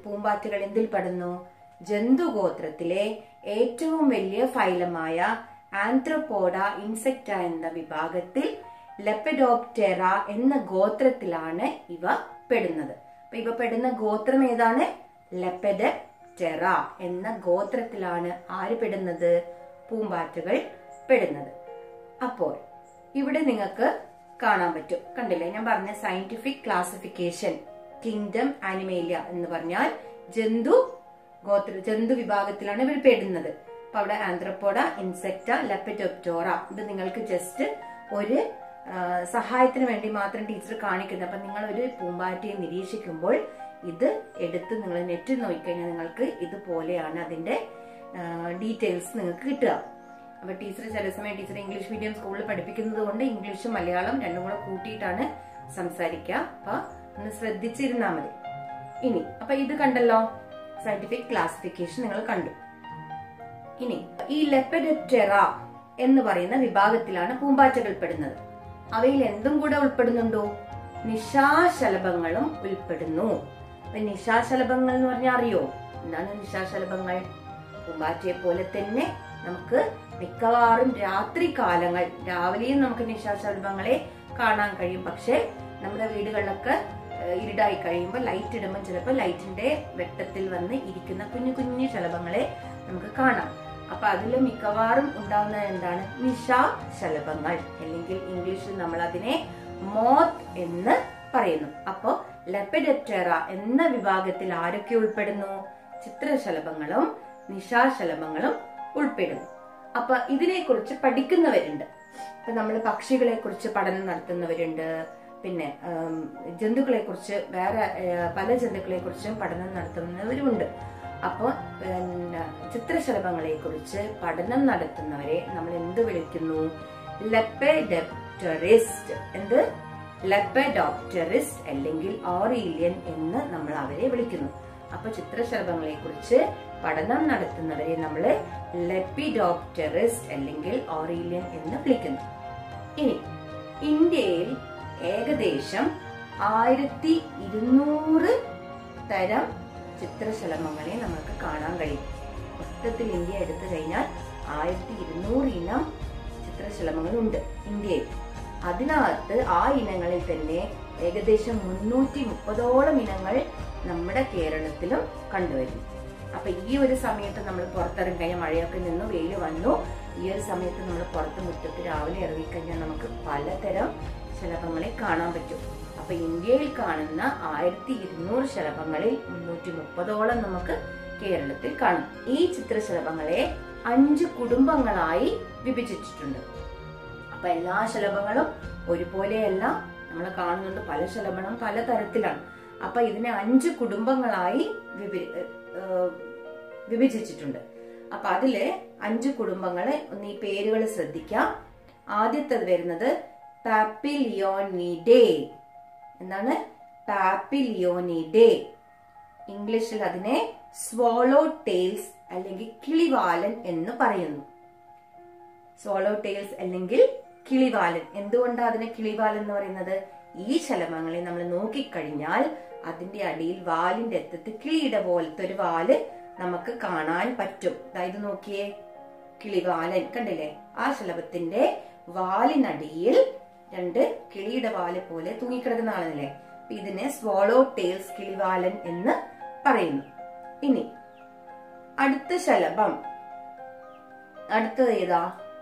പൂമ്പാറ്റകൾ എന്തിൽ പെടുന്നു ജന്തുഗോത്രത്തിലെ ഏറ്റവും വലിയ ഫൈലമായ ആന്ത്രോപോഡ ഇൻസെക്ട എന്ന വിഭാഗത്തിൽ ലെപ്പഡോപ്റ്റെറ എന്ന ഗോത്രത്തിലാണ് ഇവ പെടുന്നത് അപ്പൊ ഇവ പെടുന്ന ഗോത്രം ഏതാണ് ലെപ്പഡപ്റ്റെറ എന്ന ഗോത്രത്തിലാണ് ആര് പെടുന്നത് പൂമ്പാറ്റകൾ പെടുന്നത് അപ്പോൾ ഇവിടെ നിങ്ങൾക്ക് കാണാൻ പറ്റും കണ്ടില്ലേ ഞാൻ പറഞ്ഞ സയന്റിഫിക് ക്ലാസിഫിക്കേഷൻ കിങ്ഡം ആനിമേലിയ എന്ന് പറഞ്ഞാൽ ജന്തു ഗോത്ര ജന്തു വിഭാഗത്തിലാണ് ഇവർ പെടുന്നത് അപ്പൊ അവിടെ ആന്ത്രപ്പോഡ ഇൻസെക്ട ലെപ്പറ്റോപ്റ്റോറ ഇത് നിങ്ങൾക്ക് ജസ്റ്റ് ഒരു ആ, സഹായത്തിന് വേണ്ടി മാത്രം ടീച്ചർ കാണിക്കുന്നത് അപ്പൊ നിങ്ങൾ ഒരു പൂമ്പാറ്റയെ നിരീക്ഷിക്കുമ്പോൾ ഇത് എടുത്ത് നിങ്ങൾ നെറ്റിൽ നോക്കിക്കഴിഞ്ഞാൽ നിങ്ങൾക്ക് ഇതുപോലെയാണ് അതിന്റെ ഡീറ്റെയിൽസ് നിങ്ങൾക്ക് കിട്ടുക അപ്പൊ ടീച്ചർ ചില സമയം ടീച്ചർ ഇംഗ്ലീഷ് മീഡിയം സ്കൂളിൽ പഠിപ്പിക്കുന്നത് കൊണ്ട് ഇംഗ്ലീഷും മലയാളം രണ്ടും കൂടെ കൂട്ടിയിട്ടാണ് സംസാരിക്കുക അപ്പൊ ഒന്ന് ശ്രദ്ധിച്ചിരുന്നാ മതി ഇനി അപ്പൊ ഇത് കണ്ടല്ലോ സയന്റിഫിക് ക്ലാസിഫിക്കേഷൻ നിങ്ങൾ കണ്ടു ഇനി ഈ ലെപ്പഡെപ്റ്റെറ എന്ന് പറയുന്ന വിഭാഗത്തിലാണ് പൂമ്പാറ്റകൾ പെടുന്നത് അവയിൽ എന്തും കൂടെ ഉൾപ്പെടുന്നുണ്ടോ നിശാശലഭങ്ങളും ഉൾപ്പെടുന്നു അപ്പൊ നിശാശലഭങ്ങൾ എന്ന് പറഞ്ഞാൽ അറിയോ എന്താണ് നിശാശലഭങ്ങൾ പൂമ്പാറ്റയെ പോലെ തന്നെ നമുക്ക് മിക്കവാറും രാത്രി കാലങ്ങൾ രാവിലെയും നമുക്ക് നിശാശലഭങ്ങളെ കാണാൻ കഴിയും പക്ഷെ നമ്മുടെ വീടുകളിലൊക്കെ ഏഹ്, ഇരുടായി കഴിയുമ്പോൾ ലൈറ്റ് ഇടുമ്പോൾ ചിലപ്പോൾ ലൈറ്റിന്റെ വെട്ടത്തിൽ വന്ന് ഇരിക്കുന്ന കുഞ്ഞു കുഞ്ഞു ശലഭങ്ങളെ നമുക്ക് കാണാം അപ്പൊ അതിൽ മിക്കവാറും ഉണ്ടാവുന്നത് എന്താണ് നിശാ ശലഭങ്ങൾ അല്ലെങ്കിൽ ഇംഗ്ലീഷിൽ നമ്മൾ അതിനെ മോത്ത് എന്ന് പറയുന്നു അപ്പോ ലെപ്പഡെപ്റ്റെറ എന്ന വിഭാഗത്തിൽ ആരൊക്കെ ഉൾപ്പെടുന്നു ചിത്രശലഭങ്ങളും നിശാശലഭങ്ങളും ഉൾപ്പെടുന്നു അപ്പൊ ഇതിനെക്കുറിച്ച് പഠിക്കുന്നവരുണ്ട് ഇപ്പൊ നമ്മൾ പക്ഷികളെ കുറിച്ച് പഠനം നടത്തുന്നവരുണ്ട് പിന്നെ ജന്തുക്കളെ കുറിച്ച് വേറെ ഏഹ്, പല ജന്തുക്കളെ കുറിച്ചും പഠനം നടത്തുന്നവരുമുണ്ട് അപ്പോൾ പിന്നെ ചിത്രശലഭങ്ങളെ കുറിച്ച് പഠനം നടത്തുന്നവരെ നമ്മൾ എന്ത് വിളിക്കുന്നു ലെപ്പഡോപ്റ്ററിസ്റ്റ് എന്ത് ലെപ്പഡോപ്റ്ററിസ്റ്റ് അല്ലെങ്കിൽ ഓറീലിയൻ എന്ന് നമ്മൾ അവരെ വിളിക്കുന്നു അപ്പൊ ചിത്രശലഭങ്ങളെ കുറിച്ച് പഠനം നടത്തുന്നവരെ നമ്മൾ ലെപ്പിഡോപ്റ്ററിസ്റ്റ് അല്ലെങ്കിൽ ഓറീലിയൻ എന്ന് വിളിക്കുന്നു ഇനി ഇന്ത്യയിൽ ഏകദേശം ആയിരത്തി ഇരുന്നൂറ് തരം ചിത്രശലഭങ്ങളെ നമുക്ക് കാണാൻ കഴിയും മൊത്തത്തിൽ ഇന്ത്യ എടുത്തു കഴിഞ്ഞാൽ ആയിരത്തി ഇരുന്നൂറ് ഇനം ചിത്രശലഭങ്ങളുണ്ട് ഇന്ത്യയിൽ അതിനകത്ത് ആ ഇനങ്ങളിൽ തന്നെ ഏകദേശം മുന്നൂറ്റി മുപ്പതോളം ഇനങ്ങൾ നമ്മുടെ കേരളത്തിലും കണ്ടുവരുന്നു അപ്പൊ ഈ ഒരു സമയത്ത് നമ്മൾ പുറത്തിറങ്ങി കഴിഞ്ഞാൽ മഴയൊക്കെ നിന്നു വെയിൽ വന്നു ഈ ഒരു സമയത്ത് നമ്മൾ പുറത്ത് മുറ്റത്ത് രാവിലെ ഇറങ്ങിക്കഴിഞ്ഞാൽ നമുക്ക് പലതരം ശലഭങ്ങളെ കാണാൻ പറ്റും അപ്പൊ ഇന്ത്യയിൽ കാണുന്ന ആയിരത്തി ഇരുന്നൂറ് ശലഭങ്ങളിൽ മുന്നൂറ്റി മുപ്പതോളം നമുക്ക് കേരളത്തിൽ കാണും ഈ ചിത്രശലഭങ്ങളെ അഞ്ച് കുടുംബങ്ങളായി വിഭജിച്ചിട്ടുണ്ട് അപ്പൊ എല്ലാ ശലഭങ്ങളും ഒരുപോലെയല്ല നമ്മൾ കാണുന്നുണ്ട് പല ശലഭങ്ങളും പല തരത്തിലാണ് അപ്പൊ ഇതിനെ അഞ്ച് കുടുംബങ്ങളായി വിഭി- ഏഹ് വിഭജിച്ചിട്ടുണ്ട് അപ്പൊ അതില് അഞ്ച് കുടുംബങ്ങളെ ഒന്ന് ഈ പേരുകൾ ശ്രദ്ധിക്കാം ആദ്യത്തത് വരുന്നത് പാപ്പിലിയോണിഡേ എന്താണ് പാപ്പിലിയോണിഡേ ഇംഗ്ലീഷിൽ അതിനെ സ്വോളോ ടെയിൽസ് അല്ലെങ്കിൽ കിളിവാലൻ എന്ന് പറയുന്നു സ്വോളോ ടെയിൽസ് അല്ലെങ്കിൽ കിളിവാലൻ എന്തുകൊണ്ടാണ് അതിനെ കിളിവാലൻ എന്ന് പറയുന്നത് ഈ ശലഭങ്ങളെ നമ്മൾ നോക്കിക്കഴിഞ്ഞാൽ അതിന്റെ അടിയിൽ വാലിന്റെ അറ്റത്ത് കിളിയുടെ പോലത്തെ ഒരു വാല് നമുക്ക് കാണാൻ പറ്റും അതായത് നോക്കിയേ കിളിവാലൻ കണ്ടില്ലേ ആ ശലഭത്തിന്റെ വാലിനടിയിൽ രണ്ട് കിളിയുടെ വാല് പോലെ തൂങ്ങിക്കിടക്കുന്ന ആളല്ലേ അപ്പൊ ഇതിനെ സ്വോളോ ടെയിൽസ് കിളിവാലൻ എന്ന് പറയുന്നു ഇനി അടുത്ത ശലഭം അടുത്തത് ഏതാ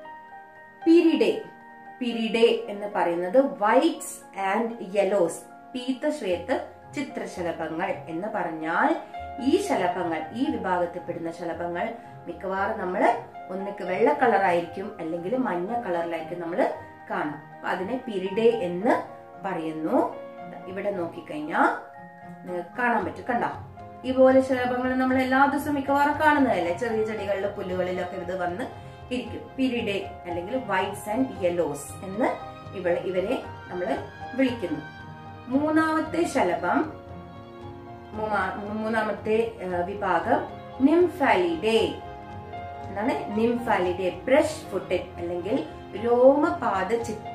പിരിഡേ പിരിഡേ എന്ന് പറയുന്നത് വൈറ്റ്സ് ആൻഡ് യെലോസ് പീതശ്വേത ചിത്രശലഭങ്ങൾ എന്ന് പറഞ്ഞാൽ ഈ ശലഭങ്ങൾ ഈ വിഭാഗത്തിൽപ്പെടുന്ന ശലഭങ്ങൾ മിക്കവാറും നമ്മൾ ഒന്നിക്ക് വെള്ള കളറായിരിക്കും അല്ലെങ്കിൽ മഞ്ഞ കളറിലായിരിക്കും നമ്മൾ കാണാം അപ്പൊ അതിനെ പിരിഡേ എന്ന് പറയുന്നു ഇവിടെ നോക്കിക്കഴിഞ്ഞാൽ നിങ്ങൾക്ക് കാണാൻ പറ്റും കണ്ടോ ഇതുപോലെ ശലഭങ്ങൾ നമ്മൾ എല്ലാ ദിവസവും മിക്കവാറും കാണുന്നതല്ലേ ചെറിയ ചെടികളിലും പുല്ലുകളിലൊക്കെ ഇത് വന്ന് ഇരിക്കും പിരിഡേ അല്ലെങ്കിൽ വൈറ്റ്സ് ആൻഡ് യെലോസ് എന്ന് ഇവളെ ഇവരെ നമ്മൾ വിളിക്കുന്നു മൂന്നാമത്തെ ശലഭം മൂന്നാ- മൂന്നാമത്തെ ആ, വിഭാഗം നിംഫാലിഡേ എന്താണ് നിംഫാലിഡേ ബ്രഷ് ഫുട്ടഡ് അല്ലെങ്കിൽ രോമപാത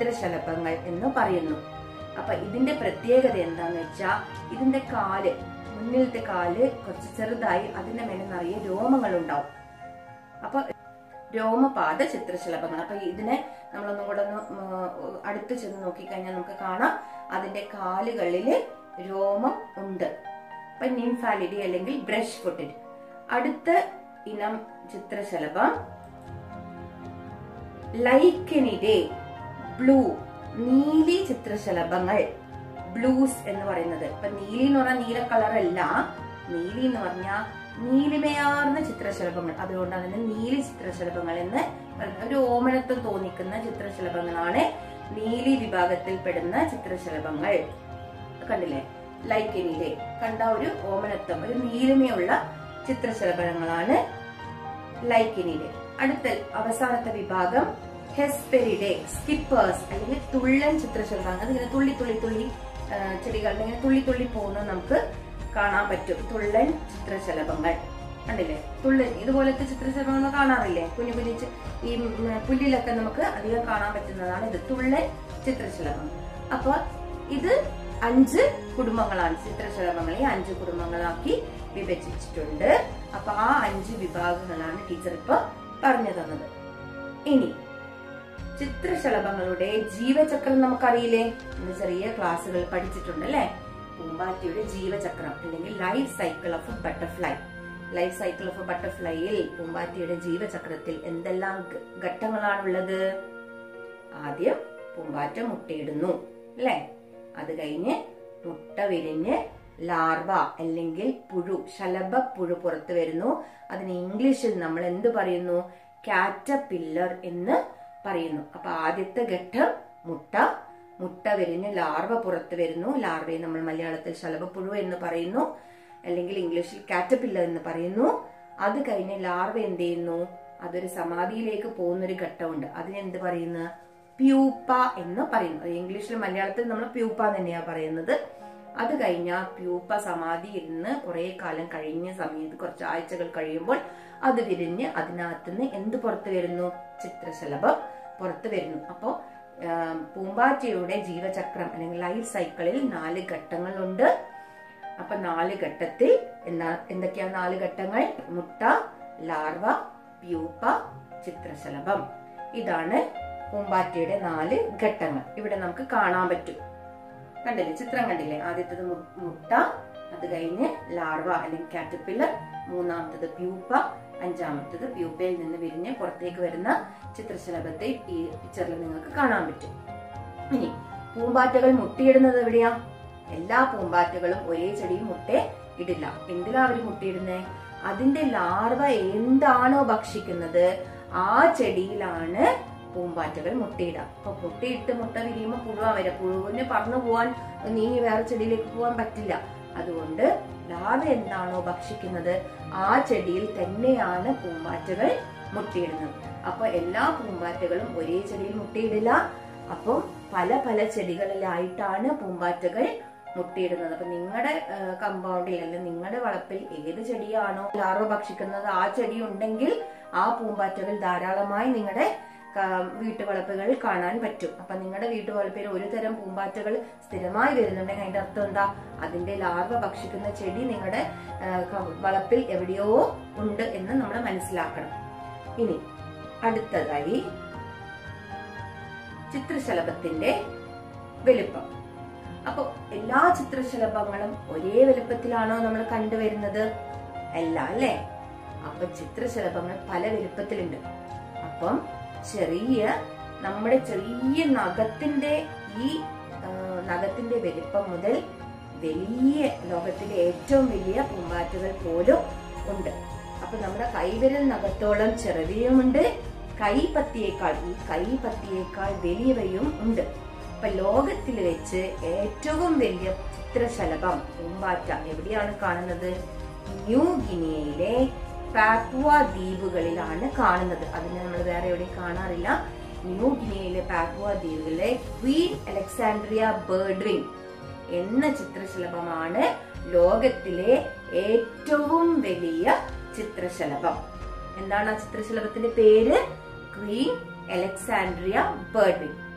ചിത്രശലഭങ്ങൾ എന്ന് പറയുന്നു അപ്പൊ ഇതിന്റെ പ്രത്യേകത എന്താന്ന് വെച്ചാ ഇതിന്റെ കാല് മുന്നിലത്തെ കാല് കുറച്ച് ചെറുതായി അതിന്റെ മേലെ നിറയെ രോമങ്ങൾ ഉണ്ടാവും അപ്പൊ രോമപാത ചിത്രശലഭങ്ങൾ അപ്പൊ ഇതിനെ നമ്മളൊന്നും കൂടെ ഒന്ന് ഉം, അടുത്ത് ചെന്ന് നോക്കിക്കഴിഞ്ഞാൽ നമുക്ക് കാണാം അതിന്റെ കാലുകളിൽ രോമം ഉണ്ട് അപ്പൊ നിംഫാലിഡി അല്ലെങ്കിൽ ബ്രഷ് ഫുട്ടഡ് അടുത്ത ഇനം ചിത്രശലഭം ലൈക്കനിഡേ ബ്ലൂ നീലി ചിത്രശലഭങ്ങൾ ബ്ലൂസ് എന്ന് പറയുന്നത് ഇപ്പൊ നീലി എന്ന് പറഞ്ഞാൽ നീല കളറല്ല നീലി എന്ന് പറഞ്ഞാൽ നീലിമയാർന്ന ചിത്രശലഭങ്ങൾ അതുകൊണ്ടാണ് ഇതിനെ നീലി ചിത്രശലഭങ്ങൾ എന്ന് പറയുന്നത് ഒരു ഓമനത്വം തോന്നിക്കുന്ന ചിത്രശലഭങ്ങളാണ് നീലി വിഭാഗത്തിൽപ്പെടുന്ന ചിത്രശലഭങ്ങൾ കണ്ടില്ലേ ലൈക്കനിലെ കണ്ട ഒരു ഓമനത്വം ഒരു നീലിമയുള്ള ചിത്രശലഭങ്ങളാണ് ലൈക്കിനിയുടെ അടുത്ത അവസാനത്തെ വിഭാഗം ഹെസ്പെരിഡെ സ്കിപ്പേഴ്സ് അല്ലെങ്കിൽ തുള്ളൻ ചിത്രശലഭങ്ങൾ അതിങ്ങനെ തുള്ളി തുള്ളി തുള്ളി ആ, ചെടികളുടെ ഇങ്ങനെ തുള്ളി തുള്ളി പോകുന്നത് നമുക്ക് കാണാൻ പറ്റും തുള്ളൻ ചിത്രശലഭങ്ങൾ കണ്ടില്ലേ തുള്ളൻ ഇതുപോലത്തെ ചിത്രശലഭങ്ങൾ കാണാറില്ലേ കുഞ്ഞു കുഞ്ഞു ചി- ഈ ഉം, പുല്ലിലൊക്കെ നമുക്ക് അധികം കാണാൻ പറ്റുന്നതാണ് ഇത് തുള്ളൻ ചിത്രശലഭം അപ്പൊ ഇത് അഞ്ച് കുടുംബങ്ങളാണ് ചിത്രശലഭങ്ങളെ അഞ്ച് കുടുംബങ്ങളാക്കി വിഭജിച്ചിട്ടുണ്ട് അപ്പൊ ആ അഞ്ച് വിഭാഗങ്ങളാണ് ടീച്ചർ ഇപ്പൊ പറഞ്ഞു തന്നത് ഇനി ചിത്രശലഭങ്ങളുടെ ജീവചക്രം നമുക്കറിയില്ലേ ഇന്ന് ചെറിയ ക്ലാസ്സുകൾ പഠിച്ചിട്ടുണ്ട് അല്ലെ പൂമ്പാറ്റയുടെ ജീവചക്രം അല്ലെങ്കിൽ life cycle of butterfly life cycle of ബട്ടർഫ്ലൈയിൽ പൂമ്പാറ്റയുടെ ജീവചക്രത്തിൽ എന്തെല്ലാം ഘ- ഘട്ടങ്ങളാണുള്ളത് ആദ്യം പൂമ്പാറ്റ മുട്ടയിടുന്നു അല്ലെ അത് കഴിഞ്ഞ് മുട്ട വിരിഞ്ഞ് ലാർവ അല്ലെങ്കിൽ പുഴു ശലഭ പുഴു പുറത്തു വരുന്നു അതിന് ഇംഗ്ലീഷിൽ നമ്മൾ എന്ത് പറയുന്നു കാറ്റപില്ലർ എന്ന് പറയുന്നു അപ്പൊ ആദ്യത്തെ ഘട്ടം മുട്ട മുട്ട വിരിഞ്ഞ് ലാർവ പുറത്തു വരുന്നു ലാർവയെ നമ്മൾ മലയാളത്തിൽ ശലഭപ്പുഴു എന്ന് പറയുന്നു അല്ലെങ്കിൽ ഇംഗ്ലീഷിൽ കാറ്റപില്ലർ എന്ന് പറയുന്നു അത് കഴിഞ്ഞ് ലാർവ എന്ത് ചെയ്യുന്നു അതൊരു സമാധിയിലേക്ക് പോകുന്ന ഒരു ഘട്ടമുണ്ട് അതിനെന്ത് പറയുന്നു പ്യൂപ്പ എന്ന് പറയുന്നു അത് ഇംഗ്ലീഷിൽ മലയാളത്തിൽ നമ്മൾ പ്യൂപ്പ തന്നെയാ പറയുന്നത് അത് കഴിഞ്ഞാൽ പ്യൂപ്പ സമാധി ഇരുന്ന് കുറെ കാലം കഴിഞ്ഞ സമയത്ത് കുറച്ച് ആഴ്ചകൾ കഴിയുമ്പോൾ അത് വിരിഞ്ഞ് അതിനകത്തുനിന്ന് എന്ത് പുറത്തു വരുന്നു ചിത്രശലഭം പുറത്തു വരുന്നു അപ്പോ ആ, പൂമ്പാറ്റയുടെ ജീവചക്രം അല്ലെങ്കിൽ ലൈഫ് സൈക്കിളിൽ നാല് ഘട്ടങ്ങളുണ്ട് അപ്പൊ നാല് ഘട്ടത്തിൽ എന്താ എന്തൊക്കെയാണ് നാല് ഘട്ടങ്ങൾ മുട്ട ലാർവ പ്യൂപ്പ ചിത്രശലഭം ഇതാണ് പൂമ്പാറ്റയുടെ നാല് ഘട്ടങ്ങൾ ഇവിടെ നമുക്ക് കാണാൻ പറ്റും കണ്ടില്ലേ ചിത്രം കണ്ടില്ലേ ആദ്യത്തേത് മു- മുട്ട അത് കഴിഞ്ഞ് ലാർവ അല്ലെങ്കിൽ കാറ്റർപില്ലർ മൂന്നാമത്തത് പ്യൂപ്പ അഞ്ചാമത്തത് പ്യൂപ്പയിൽ നിന്ന് വിരിഞ്ഞ് പുറത്തേക്ക് വരുന്ന ചിത്രശലഭത്തെ ഈ പിക്ചറിൽ നിങ്ങൾക്ക് കാണാൻ പറ്റും ഇനി പൂമ്പാറ്റകൾ മുട്ടയിടുന്നത് എവിടെയാ എല്ലാ പൂമ്പാറ്റകളും ഒരേ ചെടിയിൽ മുട്ട ഇടില്ല എന്തിലാ അവര് മുട്ടയിടുന്നേ അതിന്റെ ലാർവ എന്താണോ ഭക്ഷിക്കുന്നത് ആ ചെടിയിലാണ് പൂമ്പാറ്റകൾ മുട്ടയിടുക അപ്പൊ മുട്ടയിട്ട് മുട്ട വിരിയുമ്പോൾ പുഴുവാൻ വരിക പുഴുവിന് പറന്നു പോവാൻ നീങ്ങി വേറെ ചെടിയിലേക്ക് പോവാൻ പറ്റില്ല അതുകൊണ്ട് ലാർവ എന്താണോ ഭക്ഷിക്കുന്നത് ആ ചെടിയിൽ തന്നെയാണ് പൂമ്പാറ്റകൾ മുട്ടയിടുന്നത് അപ്പൊ എല്ലാ പൂമ്പാറ്റകളും ഒരേ ചെടിയിൽ മുട്ടയിടില്ല അപ്പം പല പല ചെടികളിലായിട്ടാണ് പൂമ്പാറ്റകൾ മുട്ടയിടുന്നത് അപ്പൊ നിങ്ങളുടെ കമ്പൗണ്ടിൽ അല്ലെങ്കിൽ നിങ്ങളുടെ വളപ്പിൽ ഏത് ചെടിയാണോ ലാർവ ഭക്ഷിക്കുന്നത് ആ ചെടി ഉണ്ടെങ്കിൽ ആ പൂമ്പാറ്റകൾ ധാരാളമായി നിങ്ങളുടെ വീട്ടുവളപ്പുകളിൽ കാണാൻ പറ്റും അപ്പൊ നിങ്ങളുടെ വീട്ടുവളപ്പിൽ ഒരു തരം പൂമ്പാറ്റകൾ സ്ഥിരമായി വരുന്നുണ്ടെങ്കിൽ അതിന്റെ അർത്ഥം എന്താ അതിന്റെ ലാർവ ഭക്ഷിക്കുന്ന ചെടി നിങ്ങളുടെ ആ, ക- വളപ്പിൽ എവിടെയോ ഉണ്ട് എന്ന് നമ്മൾ മനസ്സിലാക്കണം ഇനി അടുത്തതായി ചിത്രശലഭത്തിന്റെ വലുപ്പം അപ്പൊ എല്ലാ ചിത്രശലഭങ്ങളും ഒരേ വലുപ്പത്തിലാണോ നമ്മൾ കണ്ടുവരുന്നത് അല്ല അല്ലേ അപ്പൊ ചിത്രശലഭങ്ങൾ പല വലുപ്പത്തിലുണ്ട് അപ്പം ചെറിയ നമ്മുടെ ചെറിയ നഖത്തിന്റെ ഈ ആ, നഖത്തിന്റെ വലിപ്പം മുതൽ വലിയ ലോകത്തിലെ ഏറ്റവും വലിയ പൂമ്പാറ്റകൾ പോലും ഉണ്ട് അപ്പൊ നമ്മുടെ കൈവിരൽ നഖത്തോളം ചെറിയവുമുണ്ട് കൈപ്പത്തിയേക്കാൾ ഈ കൈപ്പത്തിയേക്കാൾ വലിയവയും ഉണ്ട് അപ്പൊ ലോകത്തിൽ വെച്ച് ഏറ്റവും വലിയ ചിത്രശലഭം പൂമ്പാറ്റ എവിടെയാണ് കാണുന്നത് ന്യൂ ഗിനിയയിലെ പാപ്പുവ ദ്വീപുകളിലാണ് കാണുന്നത് അതിനെ നമ്മൾ വേറെ എവിടെയും കാണാറില്ല ന്യൂ ഗിനിയയിലെ പാപ്പുവ ദ്വീപിലെ ക്വീൻ അലക്സാൻഡ്രിയ ബേർഡ്വിങ് എന്ന ചിത്രശലഭമാണ് ലോകത്തിലെ ഏറ്റവും വലിയ ചിത്രശലഭം എന്താണ് ആ ചിത്രശലഭത്തിന്റെ പേര് ക്വീൻ അലക്സാൻഡ്രിയ ബേർഡ്വിങ്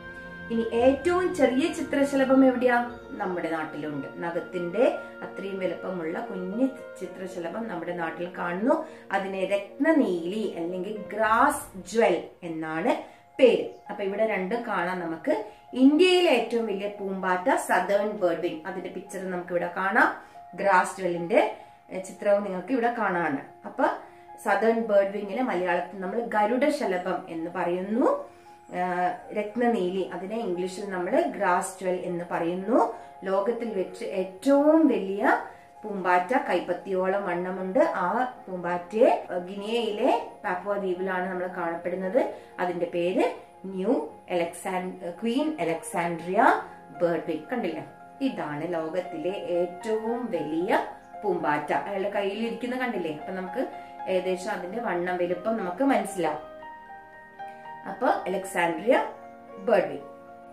ഇനി ഏറ്റവും ചെറിയ ചിത്രശലഭം എവിടെയാ നമ്മുടെ നാട്ടിലുണ്ട് നഖത്തിന്റെ അത്രയും വലുപ്പമുള്ള കുഞ്ഞു ചിത്രശലഭം നമ്മുടെ നാട്ടിൽ കാണുന്നു അതിനെ രത്നനീലി അല്ലെങ്കിൽ ഗ്രാസ് ജ്വൽ എന്നാണ് പേര് അപ്പൊ ഇവിടെ രണ്ടും കാണാം നമുക്ക് ഇന്ത്യയിലെ ഏറ്റവും വലിയ പൂമ്പാറ്റ സദേൺ ബേർഡ് വിങ് അതിന്റെ പിക്ചർ നമുക്ക് ഇവിടെ കാണാം ഗ്രാസ് ജ്വലിന്റെ എഹ്, ചിത്രവും നിങ്ങൾക്ക് ഇവിടെ കാണാണ് അപ്പൊ സദേൺ ബേർഡ് വിങ്ങിനെ മലയാളത്തിൽ നമ്മൾ ഗരുഡ ശലഭം എന്ന് പറയുന്നു ആഹ് രത്നനീലി അതിനെ ഇംഗ്ലീഷിൽ നമ്മൾ ഗ്രാസ് ജ്വൽ എന്ന് പറയുന്നു ലോകത്തിൽ വെച്ച് ഏറ്റവും വലിയ പൂമ്പാറ്റ കൈപ്പത്തിയോളം വണ്ണമുണ്ട് ആ പൂമ്പാറ്റയെ അഹ് ഗിനിയയിലെ പാപ്പുവ ദ്വീപിലാണ് നമ്മൾ കാണപ്പെടുന്നത് അതിന്റെ പേര് ന്യൂ എലക്സാൻ ക്വീൻ എലക്സാൻഡ്രിയ ബേർഡ് വിങ് കണ്ടില്ലേ ഇതാണ് ലോകത്തിലെ ഏറ്റവും വലിയ പൂമ്പാറ്റ അയാളുടെ കയ്യിൽ ഇരിക്കുന്ന കണ്ടില്ലേ അപ്പൊ നമുക്ക് ഏകദേശം അതിന്റെ വണ്ണം വലുപ്പം നമുക്ക് മനസ്സിലാവും അപ്പൊ അലക്സാൻഡ്രിയ ബേർഡ് വിങ്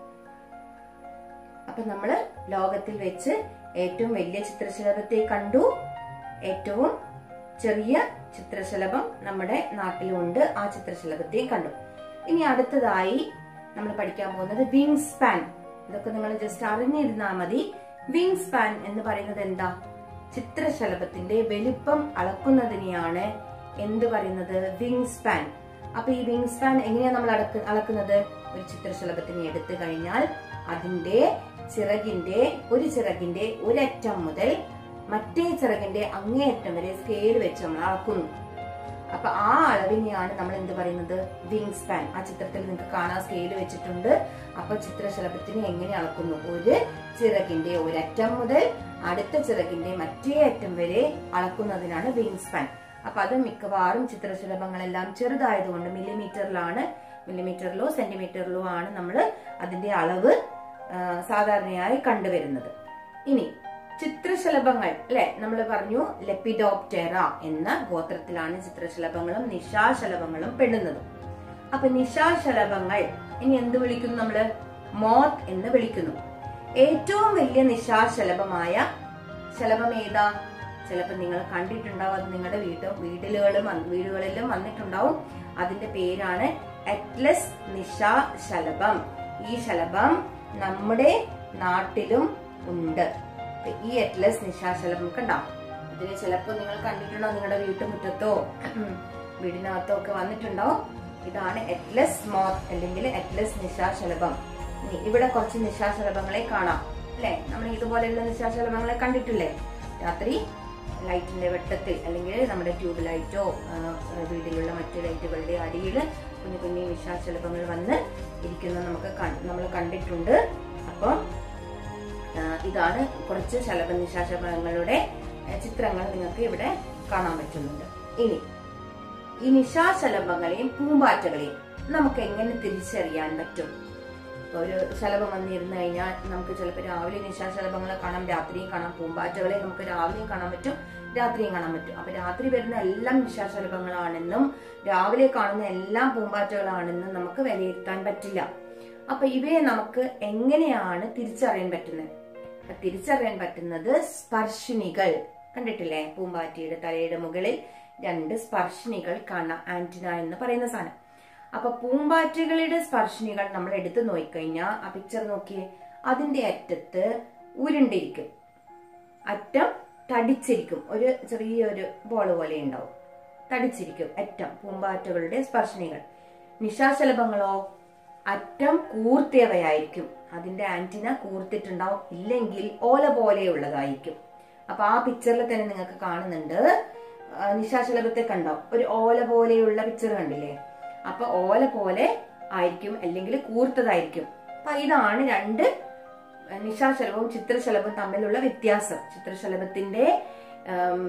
അപ്പൊ നമ്മള് ലോകത്തിൽ വെച്ച് ഏറ്റവും വലിയ ചിത്രശലഭത്തെ കണ്ടു ഏറ്റവും ചെറിയ ചിത്രശലഭം നമ്മുടെ നാട്ടിലുണ്ട് ആ ചിത്രശലഭത്തെയും കണ്ടു ഇനി അടുത്തതായി നമ്മൾ പഠിക്കാൻ പോകുന്നത് വിങ് സ്പാൻ ഇതൊക്കെ നിങ്ങൾ ജസ്റ്റ് അറിഞ്ഞിരുന്നാൽ മതി വിങ് സ്പാൻ എന്ന് പറയുന്നത് എന്താ ചിത്രശലഭത്തിന്റെ വലിപ്പം അളക്കുന്നതിനെയാണ് എന്ത് പറയുന്നത് വിങ് സ്പാൻ അപ്പൊ ഈ വിങ് സ്പാൻ എങ്ങനെയാ നമ്മൾ അളക്ക് അളക്കുന്നത് ഒരു ചിത്രശലഭത്തിനെ എടുത്തു കഴിഞ്ഞാൽ അതിന്റെ ചിറകിന്റെ ഒരു ചിറകിന്റെ ഒരറ്റം മുതൽ മറ്റേ ചിറകിന്റെ അങ്ങേയറ്റം വരെ സ്കെയിൽ വെച്ച് നമ്മൾ അളക്കുന്നു അപ്പൊ ആ അളവിനെയാണ് നമ്മൾ എന്ത് പറയുന്നത് വിങ് സ്പാൻ ആ ചിത്രത്തിൽ നിങ്ങൾക്ക് കാണാൻ സ്കെയിൽ വെച്ചിട്ടുണ്ട് അപ്പൊ ചിത്രശലഭത്തിനെ എങ്ങനെ അളക്കുന്നു ഒരു ചിറകിന്റെ ഒരറ്റം മുതൽ അടുത്ത ചിറകിന്റെ മറ്റേ അറ്റം വരെ അളക്കുന്നതിനാണ് വിങ് സ്പാൻ അപ്പൊ അത് മിക്കവാറും ചിത്രശലഭങ്ങളെല്ലാം ചെറുതായതുകൊണ്ട് മില്ലിമീറ്ററിലാണ് മില്ലിമീറ്ററിലോ സെന്റിമീറ്ററിലോ ആണ് നമ്മൾ അതിന്റെ അളവ് ആ, സാധാരണയായി കണ്ടുവരുന്നത് ഇനി ചിത്രശലഭങ്ങൾ അല്ലെ നമ്മൾ പറഞ്ഞു ലെപ്പിഡോപ്റ്റെറ എന്ന ഗോത്രത്തിലാണ് ചിത്രശലഭങ്ങളും നിശാശലഭങ്ങളും പെടുന്നത് അപ്പൊ നിശാശലഭങ്ങൾ ഇനി എന്ത് വിളിക്കുന്നു നമ്മള് മോത്ത് എന്ന് വിളിക്കുന്നു ഏറ്റവും വലിയ നിശാശലഭമായ ശലഭം ഏതാ ചിലപ്പോൾ നിങ്ങൾ കണ്ടിട്ടുണ്ടാവും അത് നിങ്ങളുടെ വീട്ടും വീടുകളിലും വന്ന് വീടുകളിലും വന്നിട്ടുണ്ടാവും അതിന്റെ പേരാണ് അറ്റ്ലസ് നിശാ ശലഭം ഈ ശലഭം നമ്മുടെ നാട്ടിലും ഉണ്ട് അപ്പൊ ഈ അറ്റ്ലസ് നിശാശലഭം കണ്ടോ ഇതിന് ചിലപ്പോൾ നിങ്ങൾ കണ്ടിട്ടുണ്ടോ നിങ്ങളുടെ വീട്ടുമുറ്റത്തോ ഉം, വീടിനകത്തോ ഒക്കെ വന്നിട്ടുണ്ടാവും ഇതാണ് അറ്റ്ലസ് മോത്ത് അല്ലെങ്കിൽ അറ്റ്ലസ് നിശാശലഭം ഇനി ഇവിടെ കുറച്ച് നിശാശലഭങ്ങളെ കാണാം അല്ലെ നമ്മൾ ഇതുപോലെയുള്ള നിശാശലഭങ്ങളെ കണ്ടിട്ടില്ലേ രാത്രി ലൈറ്റിന്റെ വെട്ടത്തിൽ അല്ലെങ്കിൽ നമ്മുടെ ട്യൂബ് ലൈറ്റോ വീട്ടിലുള്ള മറ്റു ലൈറ്റുകളുടെ അടിയിൽ കുഞ്ഞു കുഞ്ഞു നിശാശലഭങ്ങൾ വന്ന് ഇരിക്കുന്നത് നമുക്ക് നമ്മൾ കണ്ടിട്ടുണ്ട് അപ്പം ആ, ഇതാണ് കുറച്ച് ശലഭ നിശാശലഭങ്ങളുടെ ആ, ചിത്രങ്ങൾ നിങ്ങൾക്ക് ഇവിടെ കാണാൻ പറ്റുന്നുണ്ട് ഇനി ഈ നിശാശലഭങ്ങളെയും പൂമ്പാറ്റകളെയും നമുക്ക് എങ്ങനെ തിരിച്ചറിയാൻ പറ്റും ഇപ്പൊ ഒരു ശലഭം വന്നിരുന്നു കഴിഞ്ഞാൽ നമുക്ക് ചിലപ്പോൾ രാവിലെ നിശാശലഭങ്ങളെ കാണാം രാത്രിയും കാണാം പൂമ്പാറ്റകളെ നമുക്ക് രാവിലെയും കാണാൻ പറ്റും രാത്രിയും കാണാൻ പറ്റും അപ്പൊ രാത്രി വരുന്ന എല്ലാം നിശാശലഭങ്ങളാണെന്നും രാവിലെ കാണുന്ന എല്ലാം പൂമ്പാറ്റകളാണെന്നും നമുക്ക് വിലയിരുത്താൻ പറ്റില്ല അപ്പൊ ഇവയെ നമുക്ക് എങ്ങനെയാണ് തിരിച്ചറിയാൻ പറ്റുന്നത് അപ്പൊ തിരിച്ചറിയാൻ പറ്റുന്നത് സ്പർശിനികൾ കണ്ടിട്ടില്ലേ പൂമ്പാറ്റയുടെ തലയുടെ മുകളിൽ രണ്ട് സ്പർശിനികൾ കാണാം ആന്റിന എന്ന് പറയുന്ന സാധനം അപ്പൊ പൂമ്പാറ്റകളുടെ സ്പർശിനികൾ നമ്മൾ എടുത്തു നോക്കിക്കഴിഞ്ഞാൽ ആ പിക്ചർ നോക്കിയേ അതിന്റെ അറ്റത്ത് ഉരുണ്ടിരിക്കും അറ്റം തടിച്ചിരിക്കും ഒരു ചെറിയൊരു ബോൾ പോലെ ഉണ്ടാവും തടിച്ചിരിക്കും അറ്റം പൂമ്പാറ്റകളുടെ സ്പർശിനികൾ നിശാശലഭങ്ങളോ അറ്റം കൂർത്തിയവയായിരിക്കും അതിന്റെ ആന്റിന കൂർത്തിട്ടുണ്ടാവും ഇല്ലെങ്കിൽ ഓല പോലെയുള്ളതായിരിക്കും അപ്പൊ ആ പിക്ചറിൽ തന്നെ നിങ്ങൾക്ക് കാണുന്നുണ്ട് ആ, നിശാശലഭത്തെ കണ്ടോ ഒരു ഓല പോലെയുള്ള പിക്ചർ കണ്ടില്ലേ അപ്പൊ ഓല പോലെ ആയിരിക്കും അല്ലെങ്കിൽ കൂർത്തതായിരിക്കും അപ്പൊ ഇതാണ് രണ്ട് നിശാശലഭവും ചിത്രശലഭവും തമ്മിലുള്ള വ്യത്യാസം ചിത്രശലഭത്തിന്റെ ആം,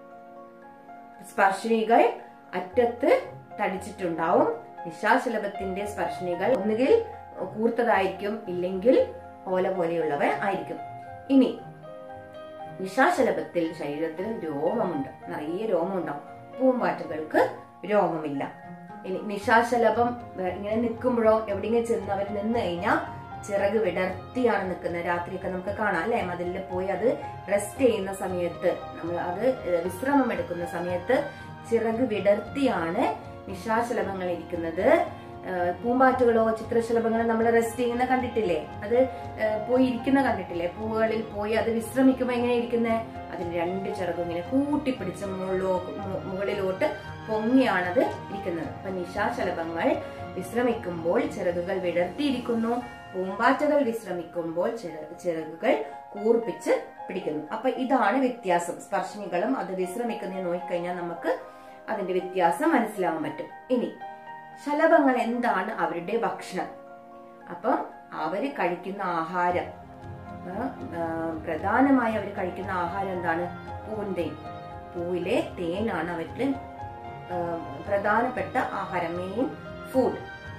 സ്പർശിനികൾ അറ്റത്ത് തടിച്ചിട്ടുണ്ടാവും നിശാശലഭത്തിന്റെ സ്പർശിനികൾ ഒന്നുകിൽ കൂർത്തതായിരിക്കും ഇല്ലെങ്കിൽ ഓല പോലെയുള്ളവ ആയിരിക്കും ഇനി നിശാശലഭത്തിൽ ശരീരത്തിൽ രോമമുണ്ട് നിറയെ രോമമുണ്ടാവും പൂമ്പാറ്റകൾക്ക് രോമമില്ല ഇനി നിശാശലഭം വേ- ഇങ്ങനെ നിൽക്കുമ്പോഴോ എവിടെയെങ്കിലും ചെന്ന് അവർ നിന്ന് കഴിഞ്ഞാൽ ചിറക് വിടർത്തിയാണ് നിൽക്കുന്നത് രാത്രിയൊക്കെ നമുക്ക് കാണാം അല്ലെ മതിലിൽ പോയി അത് റെസ്റ്റ് ചെയ്യുന്ന സമയത്ത് നമ്മൾ അത് ഏഹ് വിശ്രമം എടുക്കുന്ന സമയത്ത് ചിറക് വിടർത്തിയാണ് നിശാശലഭങ്ങൾ ഇരിക്കുന്നത് ഏഹ് പൂമ്പാറ്റകളോ ചിത്രശലഭങ്ങളോ നമ്മൾ റെസ്റ്റ് ചെയ്യുന്ന കണ്ടിട്ടില്ലേ അത് ഏഹ് പോയി ഇരിക്കുന്ന കണ്ടിട്ടില്ലേ പൂവുകളിൽ പോയി അത് വിശ്രമിക്കുമ്പോൾ എങ്ങനെ ഇരിക്കുന്നത് അതിന് രണ്ട് ചിറകും ഇങ്ങനെ കൂട്ടിപ്പിടിച്ച് മുകളിലോ മു- മുകളിലോട്ട് പൊങ്ങിയാണത് ഇരിക്കുന്നത് അപ്പൊ നിശാശലഭങ്ങൾ വിശ്രമിക്കുമ്പോൾ ചിറകുകൾ വിടർത്തിയിരിക്കുന്നു പൂമ്പാറ്റകൾ വിശ്രമിക്കുമ്പോൾ ചിറ- ചിറകുകൾ കൂർപ്പിച്ച് പിടിക്കുന്നു അപ്പൊ ഇതാണ് വ്യത്യാസം സ്പർശിനികളും അത് വിശ്രമിക്കുന്നത് നോക്കിക്കഴിഞ്ഞാൽ നമുക്ക് അതിന്റെ വ്യത്യാസം മനസ്സിലാവാൻ പറ്റും ഇനി ശലഭങ്ങൾ എന്താണ് അവരുടെ ഭക്ഷണം അപ്പം അവര് കഴിക്കുന്ന ആഹാരം ആ, ആ, പ്രധാനമായി അവർ കഴിക്കുന്ന ആഹാരം എന്താണ് പൂന്തേൻ പൂവിലെ തേനാണ് അവരുടെ ആ, പ്രധാനപ്പെട്ട ആഹാരം മെയിൻ ഫുഡ്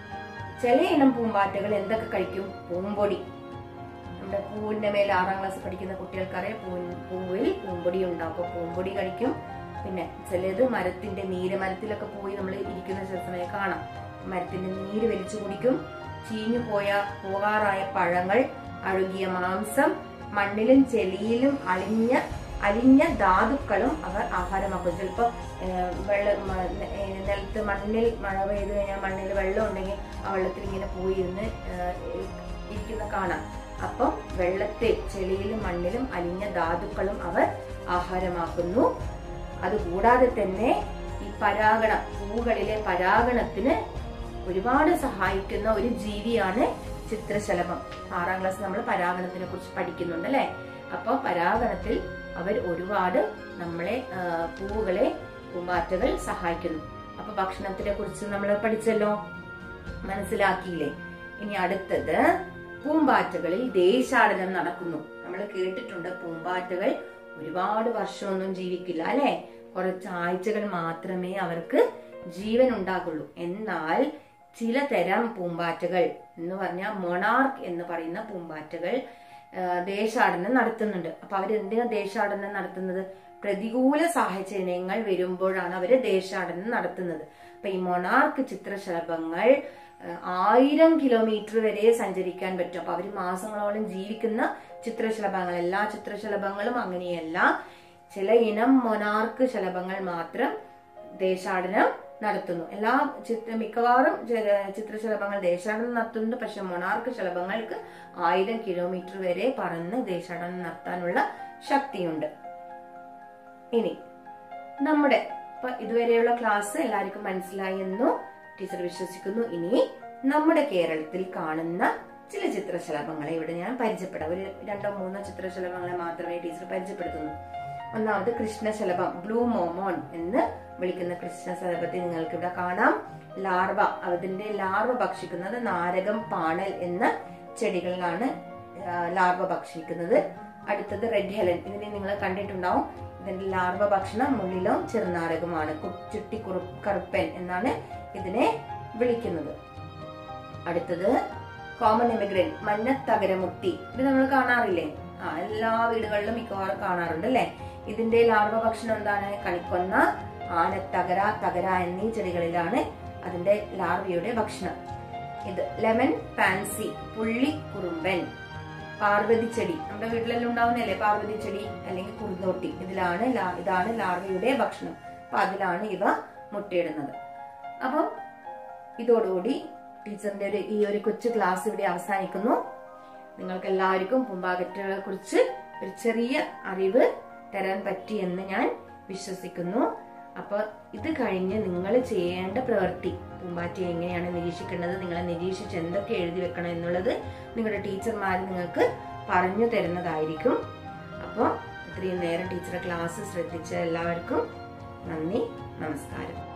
ചില ഇനം പൂമ്പാറ്റകൾ എന്തൊക്കെ കഴിക്കും പൂമ്പൊടി നമ്മുടെ പൂവിന്റെ മേൽ ആറാം ക്ലാസ് പഠിക്കുന്ന കുട്ടികൾക്കറിയാം പൂ പൂവിൽ പൂമ്പൊടി ഉണ്ടാവും അപ്പൊ പൂമ്പൊടി കഴിക്കും പിന്നെ ചിലത് മരത്തിന്റെ നീര് മരത്തിലൊക്കെ പോയി നമ്മൾ ഇരിക്കുന്ന ചില സമയം കാണാം മരത്തിന്റെ നീര് വലിച്ചു കുടിക്കും ചീഞ്ഞു പോയ പോകാറായ പഴങ്ങൾ അഴുകിയ മാംസം മണ്ണിലും ചെളിയിലും അളിഞ്ഞ അലിഞ്ഞ ധാതുക്കളും അവർ ആഹാരമാക്കും ചിലപ്പോൾ വെള്ള മ- ഏ, നിലത്ത് മണ്ണിൽ മഴ പെയ്തു കഴിഞ്ഞാൽ മണ്ണിൽ വെള്ളം ഉണ്ടെങ്കിൽ ആ വെള്ളത്തിൽ ഇങ്ങനെ പോയിരുന്ന് ഏഹ്, ഇരിക്കുന്ന കാണാം അപ്പം വെള്ളത്തെ ചെളിയിലും മണ്ണിലും അലിഞ്ഞ ധാതുക്കളും അവർ ആഹാരമാക്കുന്നു അതുകൂടാതെ തന്നെ ഈ പരാഗണം പൂകളിലെ പരാഗണത്തിന് ഒരുപാട് സഹായിക്കുന്ന ഒരു ജീവിയാണ് ചിത്രശലഭം ആറാം ക്ലാസ് നമ്മൾ പരാഗണത്തിനെ കുറിച്ച് പഠിക്കുന്നുണ്ട് അല്ലെ അപ്പൊ പരാഗണത്തിൽ അവർ ഒരുപാട് നമ്മളെ ആ, പൂവുകളെ പൂമ്പാറ്റകൾ സഹായിക്കുന്നു അപ്പൊ ഭക്ഷണത്തിനെ കുറിച്ച് നമ്മൾ പഠിച്ചല്ലോ മനസ്സിലാക്കിയില്ലേ ഇനി അടുത്തത് പൂമ്പാറ്റകളിൽ ദേശാടനം നടക്കുന്നു നമ്മൾ കേട്ടിട്ടുണ്ട് പൂമ്പാറ്റകൾ ഒരുപാട് വർഷമൊന്നും ജീവിക്കില്ല അല്ലെ കുറച്ച് ആഴ്ചകൾ മാത്രമേ അവർക്ക് ജീവൻ ഉണ്ടാകുള്ളൂ എന്നാൽ ചിലതരം പൂമ്പാറ്റകൾ എന്ന് പറഞ്ഞാൽ മൊണാർക്ക് എന്ന് പറയുന്ന പൂമ്പാറ്റകൾ ആ, ദേശാടനം നടത്തുന്നുണ്ട് അപ്പൊ അവരെന്തിനാ ദേശാടനം നടത്തുന്നത് പ്രതികൂല സാഹചര്യങ്ങൾ വരുമ്പോഴാണ് അവര് ദേശാടനം നടത്തുന്നത് അപ്പൊ ഈ മൊണാർക്ക് ചിത്രശലഭങ്ങൾ ആ, ആയിരം കിലോമീറ്റർ വരെ സഞ്ചരിക്കാൻ പറ്റും അപ്പൊ അവര് മാസങ്ങളോളം ജീവിക്കുന്ന ചിത്രശലഭങ്ങൾ എല്ലാ ചിത്രശലഭങ്ങളും അങ്ങനെയല്ല ചില ഇനം മൊനാർക്ക് ശലഭങ്ങൾ മാത്രം ദേശാടനം നടത്തുന്നു എല്ലാ ചിത്ര മിക്കവാറും ചെ- ചിത്രശലഭങ്ങൾ ദേശാടനം നടത്തുന്നുണ്ട് പക്ഷെ മൊണാർക്ക് ശലഭങ്ങൾക്ക് ആയിരം കിലോമീറ്റർ വരെ പറന്ന് ദേശാടനം നടത്താനുള്ള ശക്തിയുണ്ട് ഇനി നമ്മുടെ ഇപ്പൊ ഇതുവരെയുള്ള ക്ലാസ് എല്ലാവർക്കും മനസ്സിലായി എന്നു ടീച്ചർ വിശ്വസിക്കുന്നു ഇനി നമ്മുടെ കേരളത്തിൽ കാണുന്ന ചില ചിത്രശലഭങ്ങളെ ഇവിടെ ഞാൻ പരിചയപ്പെടാം ഒരു രണ്ടോ മൂന്നോ ചിത്രശലഭങ്ങളെ മാത്രമേ ടീച്ചർ പരിചയപ്പെടുത്തുന്നു ഒന്നാമത് കൃഷ്ണശലഭം ബ്ലൂ മോമോൺ എന്ന് വിളിക്കുന്ന കൃഷ്ണശലഭത്തെ നിങ്ങൾക്ക് ഇവിടെ കാണാം ലാർവ അതിന്റെ ലാർവ ഭക്ഷിക്കുന്നത് നാരകം പാണൽ എന്ന ചെടികളിലാണ് ആ, ലാർവ ഭക്ഷിക്കുന്നത് അടുത്തത് റെഡ് ഹെലൻ ഇതിനെ നിങ്ങൾ കണ്ടിട്ടുണ്ടാവും ഇതിന്റെ ലാർവ ഭക്ഷണം മുള്ളിലും ചെറുനാരകമാണ് കു- ചുട്ടി കുറു- കറുപ്പൻ എന്നാണ് ഇതിനെ വിളിക്കുന്നത് അടുത്തത് കോമൺ എമിഗ്രന്റ് മഞ്ഞത്തകരമുട്ടി ഇത് നമ്മൾ കാണാറില്ലേ ആ എല്ലാ വീടുകളിലും മിക്കവാറും കാണാറുണ്ട് അല്ലെ ഇതിന്റെ ലാർവ ഭക്ഷണം എന്താണ് കണിക്കൊന്ന ആനത്തകര തകര എന്നീ ചെടികളിലാണ് അതിന്റെ ലാർവയുടെ ഭക്ഷണം ഇത് ലെമൺ പാൻസി പുള്ളി കുറുമ്പൻ പാർവതി ചെടി നമ്മുടെ വീട്ടിലെല്ലാം ഉണ്ടാവുന്നല്ലേ പാർവതി ചെടി അല്ലെങ്കിൽ കുറുന്തോട്ടി ഇതിലാണ് ലാ- ഇതാണ് ലാർവയുടെ ഭക്ഷണം അപ്പൊ അതിലാണ് ഇവ മുട്ടയിടുന്നത് അപ്പം ഇതോടുകൂടി ടീച്ചറിന്റെ ഒരു ഈ ഒരു കൊച്ചു ക്ലാസ് ഇവിടെ അവസാനിക്കുന്നു നിങ്ങൾക്ക് എല്ലാവർക്കും പൂമ്പാകറ്റുകളെ കുറിച്ച് ഒരു ചെറിയ അറിവ് തരാൻ പറ്റി എന്ന് ഞാൻ വിശ്വസിക്കുന്നു അപ്പൊ ഇത് കഴിഞ്ഞ് നിങ്ങൾ ചെയ്യേണ്ട പ്രവൃത്തി പൂമ്പാറ്റയെ എങ്ങനെയാണ് നിരീക്ഷിക്കേണ്ടത് നിങ്ങളെ നിരീക്ഷിച്ച് എന്തൊക്കെ എഴുതി വെക്കണം എന്നുള്ളത് നിങ്ങളുടെ ടീച്ചർമാർ നിങ്ങൾക്ക് പറഞ്ഞു തരുന്നതായിരിക്കും അപ്പോൾ ഇത്രയും നേരം ടീച്ചറെ ക്ലാസ് ശ്രദ്ധിച്ച എല്ലാവർക്കും നന്ദി നമസ്കാരം